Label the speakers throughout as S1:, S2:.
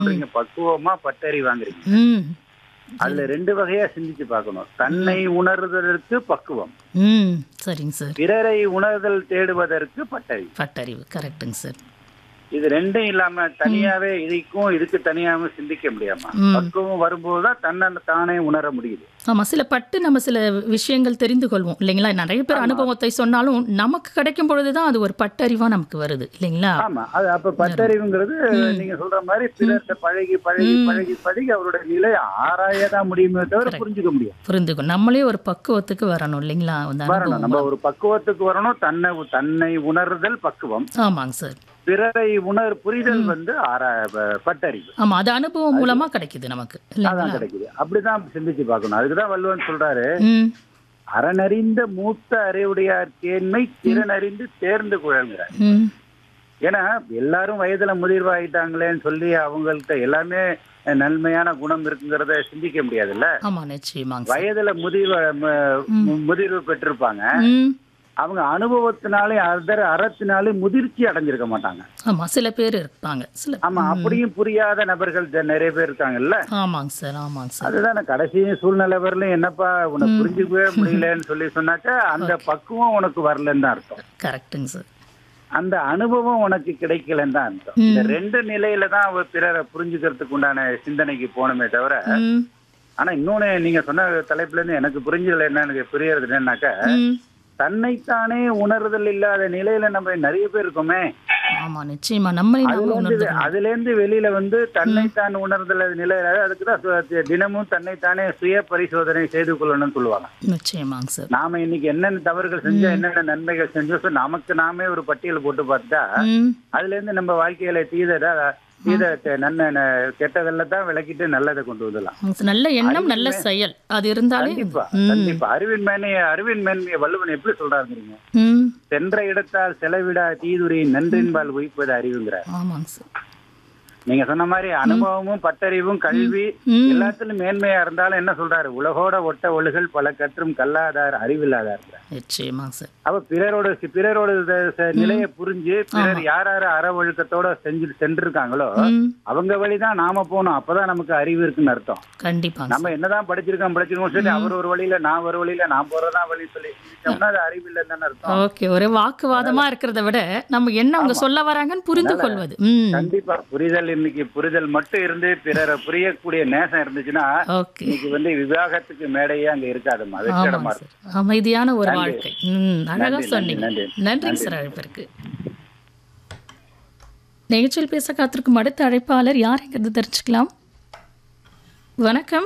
S1: நீங்க பக்குவமா பட்டறி வாங்குறீங்க
S2: ம்
S1: அதுல ரெண்டு வகையா சிந்திச்சு பார்க்கணும் தன்னை உணர்வதற்கு பக்குவம்
S2: ம் சரிங்க சார்
S1: பிறரை உணர்தல் தேடுவதற்கு பட்டறிவு
S2: பட்டறிவு கரெக்டுங்க சார்
S1: இது ரெண்டும் இல்லாம தனியாவே இதுக்கும் இதுக்கு தனியாவே சிந்திக்க முடியாமா
S2: ம்.
S1: பக்குவம் வரும்போதுதான் தன்னை தானே உணர முடியுது
S2: ஆமாம் சில பட்டு நம்ம சில விஷயங்கள் தெரிந்து கொள்வோம் இல்லைங்களா நிறைய பேர் அனுபவத்தை சொன்னாலும் நமக்கு கிடைக்கும் பொழுது தான் அது ஒரு பட்டறிவாக நமக்கு வருது இல்லைங்களா
S1: ஆமா அது அப்ப பட்டறிவுங்கிறது நீங்க சொல்ற மாதிரி பிறர்கிட்ட பழகி பழகி பழகி பழகி அவருடைய நிலை ஆராயதான் முடியுமே தவிர புரிஞ்சுக்க முடியும்
S2: புரிந்துக்கும் நம்மளே ஒரு பக்குவத்துக்கு வரணும் இல்லைங்களா அந்த
S1: வரணும்
S2: அனுபவம்
S1: நம்ம ஒரு பக்குவத்துக்கு வரணும் தன்னை தன்னை உணர்தல் பக்குவம்
S2: ஆமாங்க சார்
S1: பிறரை உணர் புரிதல் வந்து ஆரா ப- பட்டறிவு
S2: ஆமாம் அது அனுபவம் மூலமா கிடைக்குது நமக்கு இல்லைங்களா
S1: அதான் கிடைக்குது அப்படிதான் சிந்திச்சு பார்க்கணும் அதுக்குதான் வள்ளுவன் சொல்றாரு
S2: ம்
S1: அறனறிந்த மூத்த அறிவுடையார் கேண்மை திறனறிந்து தேர்ந்து குழல்கிறார்
S2: ம்
S1: ஏன்னா எல்லாரும் வயதுல முதிர்வாயிட்டாங்களேன்னு சொல்லி அவங்கள்ட்ட எல்லாமே நன்மையான குணம் இருக்குங்கிறத சிந்திக்க முடியாதுல்ல
S2: ஆமாம் நிச்சயமாங்க சார்
S1: வயதுல முதிர்வு மு- முதிர்வு பெற்றிருப்பாங்க
S2: ம்
S1: அவங்க அனுபவத்தினாலே அதர் அறத்தினாலே முதிர்ச்சி அடைஞ்சிருக்க மாட்டாங்க
S2: ஆமாம் சில பேர் இருப்பாங்க சில
S1: ஆமா அப்படியும் புரியாத நபர்கள் ஜ- நிறைய பேர் இருக்காங்கல்ல
S2: ஆமாங்க சார் ஆமாங்க சார்
S1: அதுதான் கடைசி சூழ்நிலை வரலையும் என்னப்பா உன்னை புரிஞ்சுக்கவே முடியலன்னு சொல்லி சொன்னாக்கா அந்த பக்குவம் உனக்கு வரலன்னு தான் அர்த்தம்
S2: கரெக்டுங்க சார்
S1: அந்த அனுபவம் உனக்கு கிடைக்கலன்னு தான் அர்த்தம் இந்த ரெண்டு நிலையில தான் அவ பிறரை புரிஞ்சுக்கிறதுக்கு உண்டான சிந்தனைக்கு போகணுமே தவிர
S2: ம்
S1: ஆனா இன்னொன்னு நீங்க சொன்ன தலைப்புல இருந்து எனக்கு புரிஞ்சதுல என்ன எனக்கு புரியறது என்னன்னாக்கா
S2: ம்
S1: தன்னைத்தானே உணர்தல் இல்லாத நிலையில நம்ம நிறைய பேர் இருக்கோமே
S2: ஆமா நிச்சயமா நம்மளை நாம
S1: அதுல இருந்து
S2: உணர்ந்துக்கணும்
S1: அதுல இருந்து வெளியில வந்து தன்னைத்தான் உணர்தல் நிலையில அதுக்கு தான் சு- தினமும் தன்னைத்தானே சுய பரிசோதனை செய்து கொள்ளணும்னு சொல்லுவாங்க
S2: நிச்சயமாங்க சார்
S1: நாம இன்னைக்கு என்னென்ன தவறுகள் செஞ்சோம் என்னென்ன நன்மைகள் செஞ்சோம் so நமக்கு நாமே ஒரு பட்டியல் போட்டு பார்த்தா
S2: ம்
S1: அதுல இருந்து நம்ம வாழ்க்கையில தீத தீத நன்மை ந- கெட்டதெல்லாம் தான் விளக்கிட்டு நல்லதை கொண்டு வந்துடலாம்
S2: நல்ல எண்ணம் நல்ல செயல் அது இருந்தாலே
S1: கண்டிப்பா
S2: ம்
S1: கண்டிப்பா அறிவின் மேன்மையை அறிவின் மேன்மையை வள்ளுவன் எப்படி சொல்றாருங்க
S2: ம்
S1: சென்ற இடத்தால் செலவிடா தீதுரை நன்றின்பால் உயிப்பது அறிவுங்கிறார்
S2: ஆமாங்க சார்
S1: நீங்க சொன்ன மாதிரி அனுபவமும் பட்டறிவும் கல்வி
S2: ம்
S1: எல்லாத்திலும் மேன்மையா இருந்தாலும் என்ன சொல்றாரு உலகோட ஒட்ட ஒழுகல் பல கற்றும் கல்லாதார் அறிவில்லாதார்
S2: நிச்சயமாங்க சார்
S1: அப்ப பிறரோட பிறரோட ச- ச- நிலையை புரிஞ்சு பிறர் யார் யார் அற ஒழுக்கத்தோட செஞ்சு சென்றிருக்காங்களோ
S2: ம்
S1: அவங்க வழிதான் நாம போகணும் அப்பதான் நமக்கு அறிவு இருக்குன்னு அர்த்தம்
S2: கண்டிப்பாங்க
S1: நம்ம என்னதான் படிச்சிருக்கோம் படிச்சிருக்கோம் சரி அவர் ஒரு வழியில நான் ஒரு வழியில நான் போறதா வழி சொல்லி செஞ்சோம்னா அது அறிவு இல்லைன்னு தானே அர்த்தம்
S2: ஓகே ஒரு வாக்குவாதமா இருக்கிறத விட நம்ம என்ன அவங்க சொல்ல வராங்கன்னு புரிந்து கொள்வது ம்
S1: கண்டிப்பா புரிதல் இன்னைக்கு புரிதல் மட்டும் இருந்து பிறரை புரியக்கூடிய நேசம் இருந்துச்சுன்னா
S2: ஓகே
S1: இன்னைக்கு வந்து விவாகத்துக்கு மேடையே அங்க இருக்காதுமா அது இடமா
S2: ஆமாம்
S1: இருக்கும்
S2: சார் அமைதியான ஒரு வாழ்க்கை ம் அழகா
S1: நன்றி,
S2: சொன்னீங்க
S1: நன்றி,
S2: நன்றிங்க சார் அழைப்பிற்கு நிகழ்ச்சியில் பேச காத்திருக்கும் அடுத்த அழைப்பாளர் யாருங்கிறது தெரிஞ்சுக்கலாம் வணக்கம்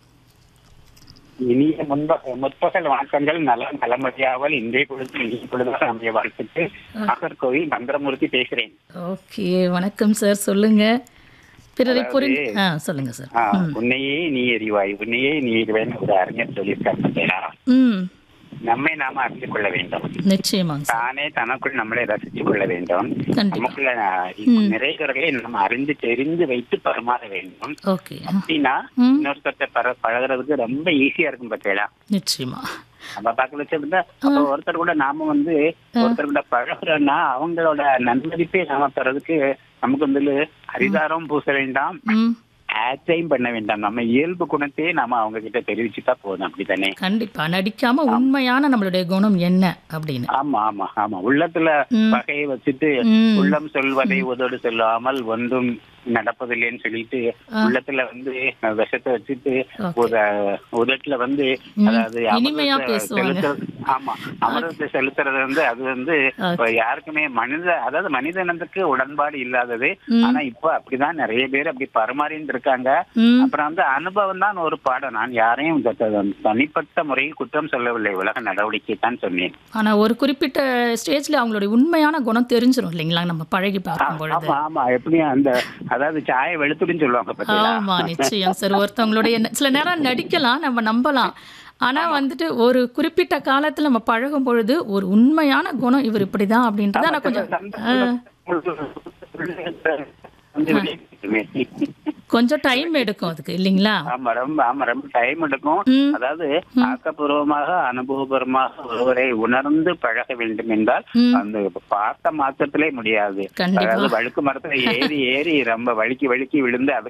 S3: இனிய முன்ப முற்பகல் வணக்கங்கள் நல நலமதியாவல் இன்றைய பொழுது இன்றைய பொழுதாக நம்முடைய வாழ்க்கைக்கு நாகர்கோவில் மந்திரமூர்த்தி பேசுறேன்
S2: ஓகே வணக்கம் சார் சொல்லுங்க பிறரை புரிந்து ஆ சொல்லுங்க சார்
S3: ஆ, உன்னையே நீ எறிவாய் உன்னையே நீ எறிவாய்னு ஒரு அறிஞர் சொல்லியிருக்காரு பார்த்தீங்களா?
S2: ம்
S3: நம்மை நாம அறிந்து கொள்ள வேண்டும்
S2: நிச்சயமாங்க சார்
S3: தானே தனக்குள் நம்மளை ரசித்துக் கொள்ள வேண்டும்
S2: கண்டிப்பா
S3: நமக்குள்ள நிறைகளை நம்ம அறிந்து தெரிந்து வைத்து பரிமாற வேண்டும்
S2: ஓகே
S3: அப்படின்னா
S2: ம்.
S3: இன்னொருத்தத்தை பர பழகுறதுக்கு ரொம்ப ஈஸியா இருக்கும் பார்த்தீங்களா
S2: நிச்சயமா
S3: நம்ம பார்க்கல வச்சிருந்தா அப்ப ஒருத்தர் கூட நாம வந்து ஒருத்தர் கூட பழகுறோம்னா அவங்களோட நன்மதிப்பை நாம பெறதுக்கு நமக்கு வந்து அரிதாரம் பூச வேண்டாம்
S2: ம்
S3: ஆச்சையும் பண்ண வேண்டாம் நம்ம இயல்பு குணத்தையே நாம அவங்க கிட்ட தெரிவிச்சுட்டா போதும் அப்படித்தானே
S2: கண்டிப்பா நடிக்காம உண்மையான நம்மளுடைய குணம் என்ன அப்படின்னு
S3: ஆமா ஆமா ஆமா உள்ளத்துல
S2: ம்.
S3: பகையை வச்சுட்டு
S2: ம்
S3: உள்ளம் சொல்வதை உதடு சொல்லாமல் ஒன்றும் நடப்பதில்லைன்னு சொல்லிட்டு உள்ளத்துல வந்து விஷத்தை வச்சுட்டு ஒரு உதட்டுல வந்து அதாவது
S2: இனிமையா
S3: அமிர்தத்தை
S2: பேசுவாங்க.
S3: செலுத்துறது- ஆமா அமிர்தத்தை செலுத்துறது வந்து அது வந்து யாருக்குமே மனித அதாவது மனிதனத்துக்கு உடன்பாடு இல்லாதது ஆனா இப்ப அப்படிதான் நிறைய பேர் அப்படி பரிமாறின்னு இருக்காங்க
S2: ம்
S3: அப்புறம் வந்து அனுபவம் தான் ஒரு பாடம் நான் யாரையும் இந்த த- தனிப்பட்ட முறையில் குற்றம் சொல்லவில்லை உலக நடவடிக்கை தான் சொன்னேன்
S2: ஆனா ஒரு குறிப்பிட்ட ஸ்டேஜ்ல அவங்களுடைய உண்மையான குணம் தெரிஞ்சிடும் இல்லைங்களா நம்ம பழகி பார்க்கும் பொழுது
S3: ஆமா ஆமா எப்படியும் அந்த அதாவது சாய வெளுத்துடுன்னு சொல்லுவாங்க பாத்தீங்களா
S2: ஆமா நிச்சயம் சார் ஒருத்தவங்களுடைய ந- சில நேரம் நடிக்கலாம் நம்ம நம்பலாம் ஆனா வந்துட்டு ஒரு குறிப்பிட்ட காலத்துல நம்ம பழகும் பொழுது ஒரு உண்மையான குணம் இவர் இப்படிதான் அப்படின்றத நான் கொஞ்சம் ஆ,
S3: வந்து வெளியே
S2: கொஞ்சம் டைம் எடுக்கும் அதுக்கு இல்லைங்களா
S3: ஆமா ரொம்ப ஆமா ரொம்ப டைம் எடுக்கும்
S2: ம்.
S3: அதாவது ஆக்கப்பூர்வமாக அனுபவபூர்வமாக ஒருவரை உணர்ந்து பழக வேண்டும் என்றால்
S2: ம்.
S3: அந்த பார்த்த மாத்திரத்திலே முடியாது
S2: கண்டிப்பா.
S3: அதாவது வழுக்கு மரத்துல ஏறி ஏறி ரொம்ப வழுக்கி வழுக்கி விழுந்து அது